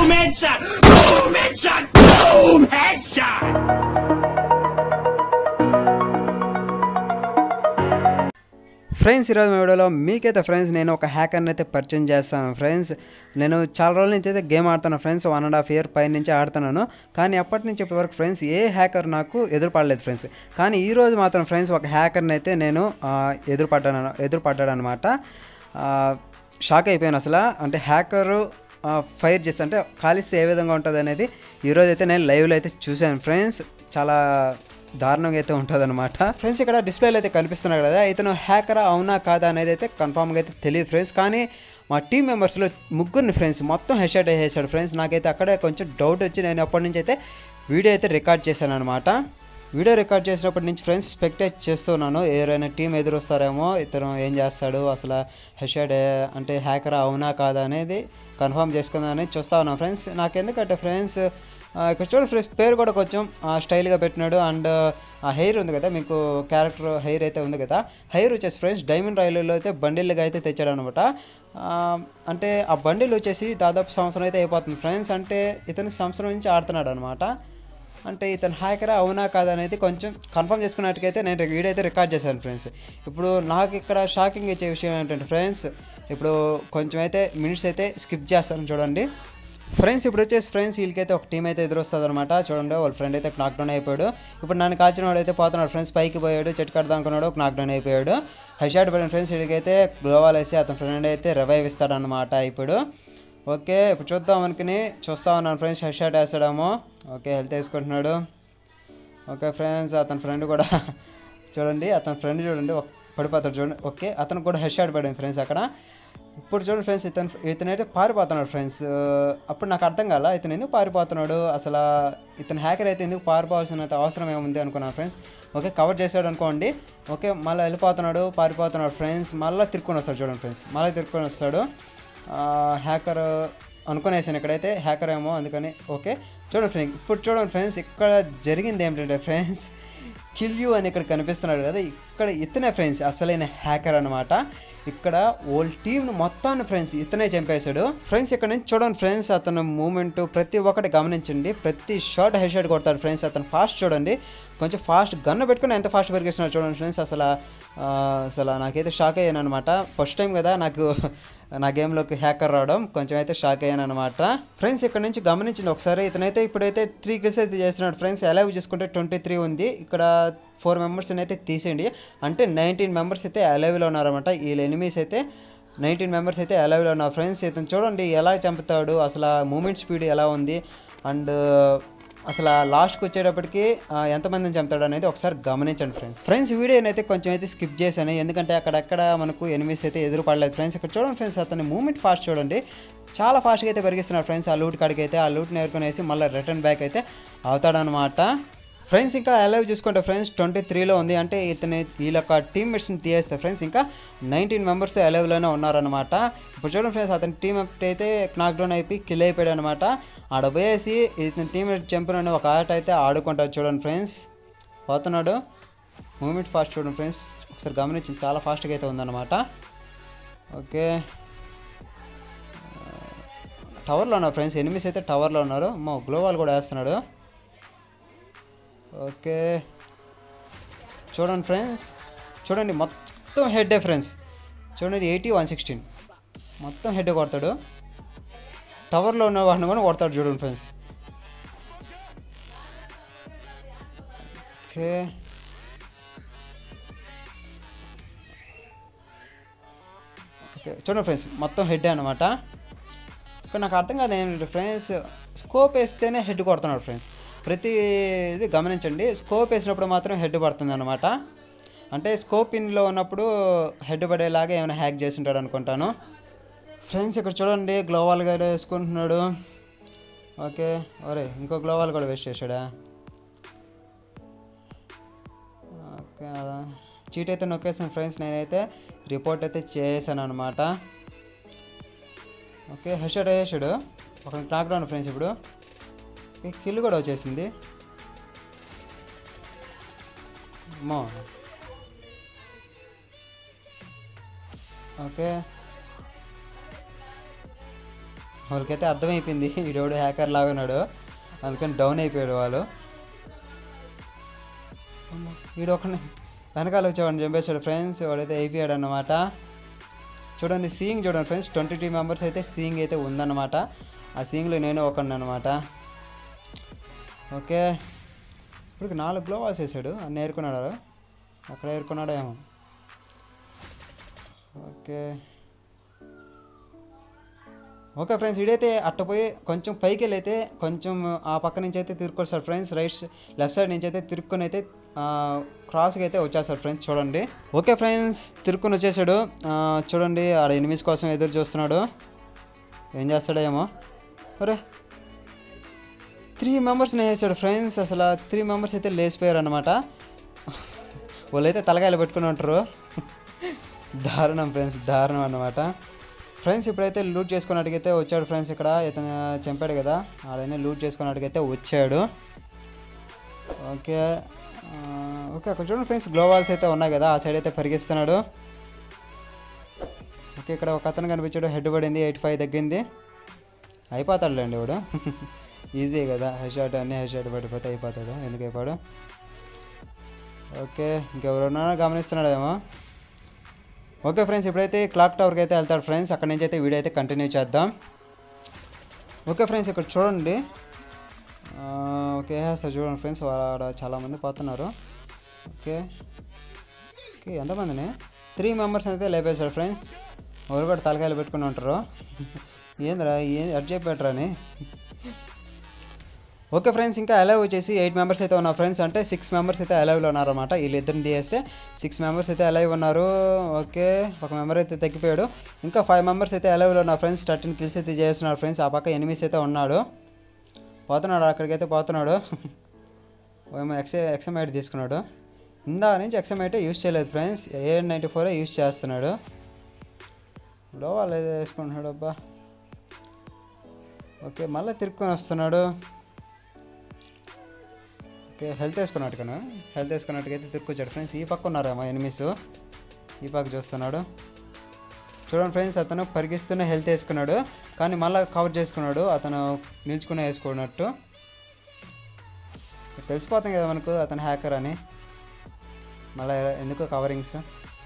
Boom headshot! Boom headshot! Boom headshot! Friends ఈరోజు మీ వీడియోలో మీకైతే ఫ్రెండ్స్ నేను ఒక హ్యాకర్ని అయితే పరిచయం చేస్తాను ఫ్రెండ్స్ నేను చాలా రోజుల నుంచి అయితే గేమ్ ఆడుతాను friends one and half year పై నుంచి ఆడుతున్నాను కానీ అప్పటి నుంచి ఇప్పటి వరకు ఫ్రెండ్స్ ఏ హ్యాకర్ నాకు ఎదురుపడలేదు ఫ్రెండ్స్ కానీ ఈ రోజు మాత్రం ఫ్రెండ్స్ ఒక హ్యాకర్ని అయితే నేను ఆ, ఎదురుపడ్డాను ఎదురుపడ్డాడు అనమాట షాక్ అయిపోయాను అసలు అంటే హ్యాకరు ఫైర్ చేస్తే అంటే కాలిస్తే ఏ విధంగా ఉంటుంది అనేది ఈరోజు అయితే నేను లైవ్లో అయితే చూశాను ఫ్రెండ్స్ చాలా దారుణంగా అయితే ఉంటుంది అనమాట ఫ్రెండ్స్ ఇక్కడ డిస్ప్లేలో అయితే కనిపిస్తున్నాడు కదా ఇతను హ్యాకరా అవునా కాదా అనేది అయితే కన్ఫామ్గా అయితే తెలియదు ఫ్రెండ్స్ కానీ మా టీం మెంబర్స్లో ముగ్గురిని ఫ్రెండ్స్ మొత్తం హెడ్షాట్ వేసేసాడు ఫ్రెండ్స్ నాకైతే అక్కడే కొంచెం డౌట్ వచ్చి నేను అప్పటి నుంచి అయితే వీడియో అయితే రికార్డ్ చేశాను అనమాట వీడియో రికార్డ్ చేసినప్పటి నుంచి ఫ్రెండ్స్ స్పెక్టేట్ చేస్తున్నాను ఎవరైనా టీం ఎదురొస్తారేమో ఇతను ఏం చేస్తాడు అసలు హెషాడ్ అంటే హ్యాకర్ అవునా కాదా అనేది కన్ఫర్మ్ చేసుకుందామని చూస్తా ఉన్నాను ఫ్రెండ్స్ నాకు ఎందుకంటే ఫ్రెండ్స్ ఇక్కడ చూడండి ఫ్రెండ్స్ పేరు కూడా కొంచెం స్టైల్గా పెట్టినాడు అండ్ ఆ హెయిర్ ఉంది కదా మీకు క్యారెక్టర్ హెయిర్ అయితే ఉంది కదా హెయిర్ వచ్చేసి ఫ్రెండ్స్ డైమండ్ రైలులో అయితే బండిల్గా అయితే తెచ్చాడు అనమాట అంటే ఆ బండిల్ వచ్చేసి దాదాపు సంవత్సరం అయితే అయిపోతుంది ఫ్రెండ్స్ అంటే ఇతను సంవత్సరం నుంచి ఆడుతున్నాడు అనమాట అంటే ఇతను హ్యాకరా అవునా కాదా అనేది కొంచెం కన్ఫర్మ్ చేసుకున్నట్టుకైతే నేను వీడియో అయితే రికార్డ్ చేశాను ఫ్రెండ్స్ ఇప్పుడు నాకు ఇక్కడ షాకింగ్ ఇచ్చే విషయం ఏంటంటే ఫ్రెండ్స్ ఇప్పుడు కొంచెం అయితే మినిట్స్ అయితే స్కిప్ చేస్తాను చూడండి ఫ్రెండ్స్ ఇప్పుడు వచ్చేసి ఫ్రెండ్స్ వీళ్ళకైతే ఒక టీం అయితే ఎదురొస్తుంది అనమాట చూడండి వాళ్ళ ఫ్రెండ్ అయితే నాక్ డౌన్ అయిపోయాడు ఇప్పుడు నన్ను కాల్చిన వాడు అయితే పోతున్నాడు ఫ్రెండ్స్ పైకి పోయాడు చెట్టు కడదాం అనుకున్నాడు ఒక నాక్ డౌన్ అయిపోయాడు హెడ్ పడిన ఫ్రెండ్స్ వీడికైతే గ్లోవాల్ వేసి అతని ఫ్రెండ్ అయితే రివైవ్ ఇస్తాడనమాట ఇప్పుడు ఓకే ఇప్పుడు చూద్దాం అనుకుని చూస్తా ఉన్నాను ఫ్రెండ్స్ హెడ్ షాట్ వేస్తాడేమో ఓకే హెల్త్ వేసుకుంటున్నాడు ఓకే ఫ్రెండ్స్ అతని ఫ్రెండ్ కూడా చూడండి అతని ఫ్రెండ్ చూడండి ఒక- పడిపోతాడు చూడండి ఓకే అతను కూడా హెడ్ షాట్ పడింది ఫ్రెండ్స్ అక్కడ ఇప్పుడు చూడండి ఫ్రెండ్స్ ఇతను ఇతనైతే పారిపోతున్నాడు ఫ్రెండ్స్ అప్పుడు నాకు అర్థం కాల ఇతను ఎందుకు పారిపోతున్నాడు అసలు ఇతను హ్యాకర్ అయితే ఎందుకు పారిపోవాల్సిన అవసరం ఏముంది అనుకున్నాను ఫ్రెండ్స్ ఓకే కవర్ చేశాడు అనుకోండి ఓకే మళ్ళీ వెళ్ళిపోతున్నాడు పారిపోతున్నాడు ఫ్రెండ్స్ మళ్ళీ తిరుక్కొని వస్తాడు చూడండి ఫ్రెండ్స్ మళ్ళీ తిరుక్కొని వస్తాడు హ్యాకర్ అనుకునేసాను ఇక్కడైతే హ్యాకర్ ఏమో అందుకని ఓకే చూడండి ఫ్రెండ్స్ ఇప్పుడు చూడండి ఫ్రెండ్స్ ఇక్కడ జరిగింది ఏమిటంటే ఫ్రెండ్స్ కిల్ యూ అని ఇక్కడ కనిపిస్తున్నాడు కదా ఇక్కడ ఇతనే ఫ్రెండ్స్ అసలైన హ్యాకర్ అనమాట ఇక్కడ ఓల్ టీంను మొత్తాన్ని ఫ్రెండ్స్ ఇతనే చంపేశాడు ఫ్రెండ్స్ ఇక్కడ నుంచి చూడండి ఫ్రెండ్స్ అతను మూమెంట్ ప్రతి ఒక్కటి గమనించండి ప్రతి షాట్ హెడ్ షాట్ కొడతాడు ఫ్రెండ్స్ అతను ఫాస్ట్ చూడండి కొంచెం ఫాస్ట్ గన్ను పెట్టుకుని ఎంత ఫాస్ట్ పెరిగిస్తున్నాడు చూడండి ఫ్రెండ్స్ అసలు ఆ, అసలు నాకైతే షాక్ అయ్యాను అనమాట ఫస్ట్ టైం కదా నాకు నా గేమ్లోకి హ్యాకర్ రావడం కొంచెం అయితే షాక్ అయ్యాను అనమాట ఫ్రెండ్స్ ఇక్కడ నుంచి గమనించింది ఒకసారి ఇతనైతే ఇప్పుడైతే త్రీ కిల్స్ అయితే చేస్తున్నాడు ఫ్రెండ్స్ ఎలా చూసుకుంటే ట్వంటీ త్రీ ఉంది ఇక్కడ ఫోర్ మెంబర్స్ అయితే తీసేయండి అంటే నైన్టీన్ మెంబర్స్ అయితే అలైవ్లో ఉన్నారన్నమాట వీళ్ళ ఎనిమీస్ అయితే నైన్టీన్ మెంబర్స్ అయితే అలైవ్లో ఉన్నారు ఫ్రెండ్స్ ఇతను చూడండి ఎలా చంపుతాడు అసలు మూమెంట్ స్పీడ్ ఎలా ఉంది అండ్ అసలు లాస్ట్కి వచ్చేటప్పటికి ఆ, ఎంతమందిని చంపుతాడు అనేది ఒకసారి గమనించండి ఫ్రెండ్స్ ఫ్రెండ్స్ వీడియోని అయితే కొంచెం అయితే స్కిప్ చేశాను ఎందుకంటే అక్కడక్కడ మనకు ఎనిమిస్ అయితే ఎదురు పడలేదు ఫ్రెండ్స్ ఇక్కడ చూడండి ఫ్రెండ్స్ అతని మూమెంట్ ఫాస్ట్ చూడండి చాలా ఫాస్ట్గా అయితే పెరిగిస్తున్నారు ఫ్రెండ్స్ ఆ లూట్ కాడికి అయితే ఆ లూట్ నేర్కొనేసి మళ్ళీ రిటర్న్ బ్యాక్ అయితే అవుతాడనమాట ఫ్రెండ్స్ ఇంకా అలైవ్ చూసుకుంటే ఫ్రెండ్స్ ట్వంటీ త్రీలో ఉంది అంటే ఇతని వీళ్ళ యొక్క టీమ్మేట్స్ని తీయేస్తే ఫ్రెండ్స్ ఇంకా నైన్టీన్ మెంబర్స్ అలైవ్లోనే ఉన్నారనమాట ఇప్పుడు చూడండి ఫ్రెండ్స్ అతని టీమ్ అయితే నాక్ డౌన్ అయిపోయి కిల్ అయిపోయాడు అనమాట ఆడ పోయేసి ఇతని టీమ్మేట్ చంపిన ఒక ఆట అయితే ఆడుకుంటారు చూడండి ఫ్రెండ్స్ పోతున్నాడు మూమెంట్ ఫాస్ట్ చూడండి ఫ్రెండ్స్ ఒకసారి గమనించింది చాలా ఫాస్ట్గా అయితే ఉందన్నమాట ఓకే టవర్లో ఉన్నారు ఫ్రెండ్స్ ఎనిమిస్ అయితే టవర్లో ఉన్నారు మా గ్లోవాల్ కూడా వేస్తున్నాడు ఓకే చూడండి ఫ్రెండ్స్ చూడండి మొత్తం హెడ్ ఫ్రెండ్స్ చూడండి ఎయిటీ వన్ సిక్స్టీన్ మొత్తం హెడ్ కొడతాడు టవర్లో ఉన్న వాడిని కూడా కొడతాడు చూడండి ఫ్రెండ్స్ ఓకే ఓకే చూడండి ఫ్రెండ్స్ మొత్తం హెడ్ అనమాట ఇక్కడ నాకు అర్థం కాదు ఏంటంటే ఫ్రెండ్స్ స్కోప్ వేస్తేనే హెడ్ కొడుతున్నాడు ఫ్రెండ్స్ ప్రతి ఇది గమనించండి స్కోప్ వేసినప్పుడు మాత్రం హెడ్ పడుతుంది అనమాట అంటే స్కోప్ ఇన్లో ఉన్నప్పుడు హెడ్ పడేలాగా ఏమైనా హ్యాక్ చేసి ఉంటాడు అనుకుంటాను ఫ్రెండ్స్ ఇక్కడ చూడండి గ్లోవాల్ గా వేసుకుంటున్నాడు ఓకే ఒరే ఇంకో గ్లోవాల్ కూడా వేస్ట్ చేశాడా ఓకే అదా చీట్ అయితే నొక్కేసాను ఫ్రెండ్స్ నేనైతే రిపోర్ట్ అయితే చేసాను అనమాట ఓకే హెషడ్ వేసాడు ఒక నాక్ డౌన్ ఫ్రెండ్స్ ఇప్పుడు ఓకే కిల్ కూడా వచ్చేసింది అమ్మో ఓకే వాళ్ళకైతే అర్థమైపోయింది ఈడోడు హ్యాకర్ లాగా ఉన్నాడు అందుకని డౌన్ అయిపోయాడు వాళ్ళు వీడు ఒకరిని వెనకాల వచ్చేవాడిని చంపేశాడు ఫ్రెండ్స్ వాడైతే అయిపోయాడు అన్నమాట చూడండి సీయింగ్ చూడండి ఫ్రెండ్స్ ట్వంటీ టూ మెంబర్స్ అయితే సీయింగ్ అయితే ఉందన్నమాట ఆ సీయింగ్లో నేను ఒకడిని అనమాట ఓకే ఇప్పుడు నాలుగు గ్లోవాల్స్ వేసాడు అన్నీ ఏరుకున్నాడు అక్కడ ఏరుకున్నాడో ఏమో ఓకే ఓకే ఫ్రెండ్స్ ఇడైతే అట్టపోయి కొంచెం పైకి వెళ్ళి అయితే కొంచెం ఆ పక్క నుంచి అయితే తిరుక్కొస్తాడు ఫ్రెండ్స్ రైట్ లెఫ్ట్ సైడ్ నుంచి అయితే తిరుక్కొని అయితే క్రాస్కి అయితే వచ్చేస్తాడు ఫ్రెండ్స్ చూడండి ఓకే ఫ్రెండ్స్ తిరుక్కొని వచ్చేసాడు ఆ, చూడండి ఆడ ఎనిమిస్ కోసం ఎదురు చూస్తున్నాడు ఏం చేస్తాడో ఏమో అరే త్రీ మెంబర్స్ని వేసాడు ఫ్రెండ్స్ అసలు త్రీ మెంబర్స్ అయితే లేచిపోయారు అనమాట వాళ్ళైతే తలకాయలు పెట్టుకుని ఉంటారు దారుణం ఫ్రెండ్స్ దారుణం అన్నమాట ఫ్రెండ్స్ ఇప్పుడైతే లూట్ చేసుకున్నట్టుగైతే వచ్చాడు ఫ్రెండ్స్ ఇక్కడ ఇతను చంపాడు కదా ఆడనే లూట్ చేసుకున్నట్టుగైతే వచ్చాడు ఓకే ఆ, ఓకే అక్కడ చూడండి ఫ్రెండ్స్ గ్లోవాల్స్ అయితే ఉన్నాయి కదా ఆ సైడ్ అయితే పరిగెస్తున్నాడు ఓకే ఇక్కడ ఒక అతను కనిపించాడు హెడ్ పడింది ఎయిట్ ఫైవ్ తగ్గింది అయిపోతాడులేండి వాడు ఈజీ కదా హెడ్ షాట్ అన్ని హెడ్ షాట్ పడిపోతే అయిపోతాడు ఎందుకు అయిపోయాడు ఓకే ఇంకెవరున్నారో గమనిస్తున్నాడేమో ఓకే ఫ్రెండ్స్ ఇప్పుడైతే క్లాక్ టవర్కి అయితే వెళ్తాడు ఫ్రెండ్స్ అక్కడ నుంచి అయితే వీడియో అయితే కంటిన్యూ చేద్దాం ఓకే ఫ్రెండ్స్ ఇక్కడ చూడండి ఆ, ఓకే సార్ చూడండి ఫ్రెండ్స్ వాడ చాలామంది పోతున్నారు ఓకే ఓకే ఎంతమందిని త్రీ మెంబర్స్ అయితే లేపేశాడు ఫ్రెండ్స్ ఎవరు కూడా తలకాయలు పెట్టుకుని ఉంటారు ఏందిరా ఏం అడ్ చెప్పాడరా అని ఓకే ఫ్రెండ్స్ ఇంకా అలైవ్ వచ్చేసి ఎయిట్ మెంబర్స్ అయితే ఉన్నారు ఫ్రెండ్స్ అంటే సిక్స్ మెంబర్స్ అయితే అలైవ్లో ఉన్నారన్నమాట వీళ్ళిద్దరిని తీయేస్తే సిక్స్ మెంబర్స్ అయితే అలైవ్ ఉన్నారు ఓకే ఒక మెంబర్ అయితే తగ్గిపోయాడు ఇంకా ఫైవ్ మెంబర్స్ అయితే అలైవ్లో ఉన్నారు ఫ్రెండ్స్ థర్టీన్ కిల్స్ అయితే చేస్తున్నారు ఫ్రెండ్స్ ఆ పక్క ఎనిమిస్ అయితే ఉన్నాడు పోతున్నాడు అక్కడికైతే పోతున్నాడు ఏమో ఎక్స్ ఎక్సమైట్ తీసుకున్నాడు ఇందా నుంచి ఎక్సమైట్ యూస్ చేయలేదు friends A ninety four use చేస్తున్నాడు లోవాలు ఏదో వేసుకుంటున్నాడు అబ్బా ఓకే మళ్ళీ తిరుక్కొని వస్తున్నాడు ఓకే హెల్త్ వేసుకున్నట్టు కన్నా హెల్త్ వేసుకున్నట్టుకైతే తిరుక్కొచ్చాడు ఫ్రెండ్స్ ఈ పక్క ఉన్నారేమో ఎనిమిస్ ఈ పక్క చూస్తున్నాడు చూడండి ఫ్రెండ్స్ అతను పరిగిస్తూనే హెల్త్ వేసుకున్నాడు కానీ మళ్ళీ కవర్ చేసుకున్నాడు అతను నిల్చుకునే వేసుకున్నట్టు తెలిసిపోతుంది కదా మనకు అతను హ్యాకర్ అని మళ్ళీ ఎందుకు కవరింగ్స్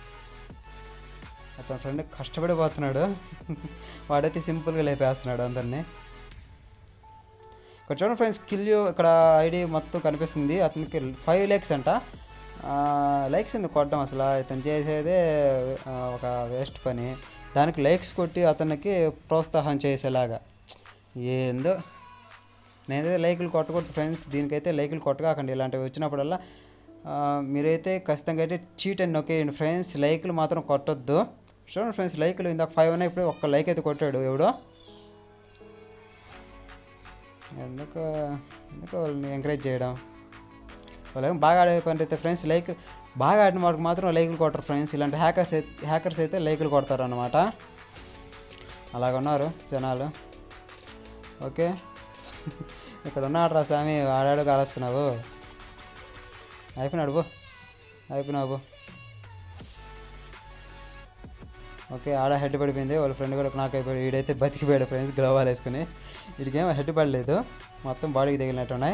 అతని ఫ్రెండ్ కష్టపడిపోతున్నాడు వాడైతే సింపుల్గా లేపేస్తున్నాడు అందరినీ ఇక్కడ చూడండి ఫ్రెండ్స్ కిల్ ఇక్కడ ఐడి మొత్తం కనిపిస్తుంది అతనికి ఫైవ్ లైక్స్ అంట లైక్స్ ఎందుకు కొట్టడం అసలు ఇతను చేసేదే ఆ, ఒక వేస్ట్ పని దానికి లైక్స్ కొట్టి అతనికి ప్రోత్సాహం చేసేలాగా ఏందో నేనైతే లైకులు కొట్టకూడదు ఫ్రెండ్స్ దీనికైతే లైకులు కొట్టకాకండి ఇలాంటివి వచ్చినప్పుడల్లా ఆ, మీరైతే ఖచ్చితంగా అయితే చీట్ అని నొక్కేయండి ఫ్రెండ్స్ లైకులు మాత్రం కొట్టొద్దు చూడండి ఫ్రెండ్స్ లైకులు ఇందాక ఫైవ్ ఉన్నాయి ఇప్పుడు ఒక్క లైక్ అయితే కొట్టాడు ఎవడో ఎందుకు ఎందుకు వాళ్ళని ఎంకరేజ్ చేయడం వాళ్ళు బాగా ఆడే పని అయితే ఫ్రెండ్స్ లైక్ బాగా ఆడిన వాడికి మాత్రం లైకులు కొట్టరు ఫ్రెండ్స్ ఇలాంటి హ్యాకర్స్ హ్యాకర్స్ అయితే లైకులు కొడతారు అనమాట అలాగ ఉన్నారు జనాలు ఓకే ఇక్కడ ఉన్నాడు రా స్వామి ఆడాడు కాలుస్తున్నావు అయిపోయినాడు బో అయిపోయినావు బో ఓకే ఆడ హెడ్ పడిపోయింది వాళ్ళ ఫ్రెండ్ కూడా నాకు అయిపోయాడు వీడైతే బతికిపోయాడు ఫ్రెండ్స్ గ్లోవాల్ వేసుకుని వీడికేమో హెడ్ పడలేదు మొత్తం బాడీకి తగిలినట్టు ఉన్నాయి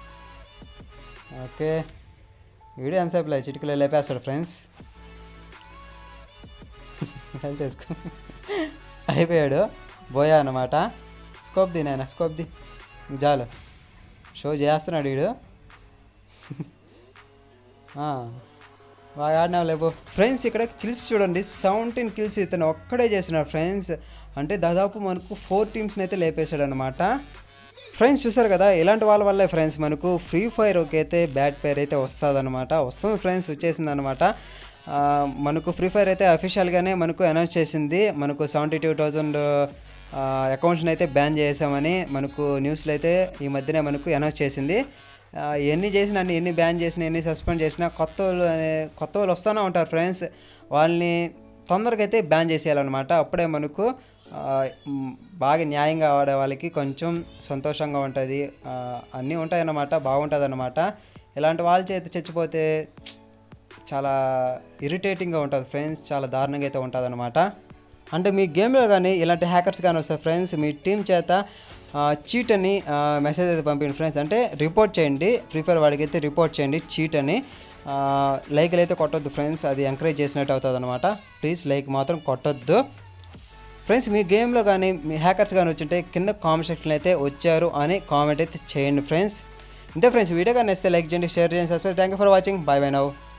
ఓకే వీడియో ఎంతసేపు లేదు చిటికలో లేపేస్తాడు ఫ్రెండ్స్ హెల్త్ వేసుకో అయిపోయాడు బోయా అన్నమాట స్కోప్ ది నాయన స్కోప్ ది చాలు షో చేస్తున్నాడు వీడు ఆ, బాగా ఆడినావు లేబో ఫ్రెండ్స్ ఇక్కడ కిల్స్ చూడండి సెవెంటీన్ కిల్స్ ఇతను ఒక్కడే చేసినాడు ఫ్రెండ్స్ అంటే దాదాపు మనకు ఫోర్ టీమ్స్ని అయితే లేపేశాడు అనమాట ఫ్రెండ్స్ చూసారు కదా ఇలాంటి వాళ్ళ వల్లే ఫ్రెండ్స్ మనకు ఫ్రీ ఫైర్ అయితే బ్యాట్ పేర్ అయితే వస్తుంది అనమాట వస్తుంది ఫ్రెండ్స్ వచ్చేసింది అనమాట మనకు ఫ్రీ ఫైర్ అయితే అఫీషియల్గానే మనకు అనౌన్స్ చేసింది మనకు సెవెంటీ టూ థౌజండ్ అకౌంట్స్ని అయితే బ్యాన్ చేసామని మనకు న్యూస్లో అయితే ఈ మధ్యనే మనకు అనౌన్స్ చేసింది ఆ, ఎన్ని చేసినా అన్ని ఎన్ని బ్యాన్ చేసినా ఎన్ని సస్పెండ్ చేసినా కొత్త వాళ్ళు అనే- కొత్త వాళ్ళు వస్తూనే ఉంటారు ఫ్రెండ్స్ వాళ్ళని తొందరగా అయితే బ్యాన్ చేసేయాలన్నమాట అప్పుడే మనకు ఆ, మ్, బాగా న్యాయంగా ఆడే వాళ్ళకి కొంచెం సంతోషంగా ఉంటుంది అన్నీ ఉంటాయన్నమాట బాగుంటుంది అన్నమాట ఇలాంటి వాళ్ళ చేతి చచ్చిపోతే చాలా ఇరిటేటింగ్గా ఉంటుంది ఫ్రెండ్స్ చాలా దారుణంగా అయితే ఉంటుంది అనమాట అంటే మీ గేమ్లో కానీ ఇలాంటి హ్యాకర్స్ కానీ వస్తారు ఫ్రెండ్స్ మీ టీం చేత చీట్ అని మెసేజ్ అయితే పంపించండి ఫ్రెండ్స్ అంటే రిపోర్ట్ చేయండి ఫ్రీ ఫైర్ వాడికి అయితే రిపోర్ట్ చేయండి చీట్ అని లైక్లు అయితే కొట్టొద్దు ఫ్రెండ్స్ అది ఎంకరేజ్ చేసినట్టు అవుతుంది అనమాట ప్లీజ్ లైక్ మాత్రం కొట్టొద్దు ఫ్రెండ్స్ మీ గేమ్లో కానీ మీ హ్యాకర్స్ కానీ వచ్చింటే కింద కామెంట్ సెక్షన్లో అయితే వచ్చారు అని కామెంట్ అయితే చేయండి ఫ్రెండ్స్ ఇంతే ఫ్రెండ్స్ వీడియో కానీ నచ్చితే లైక్ చేయండి షేర్ చేయండి subscribe thank you for watching bye bye now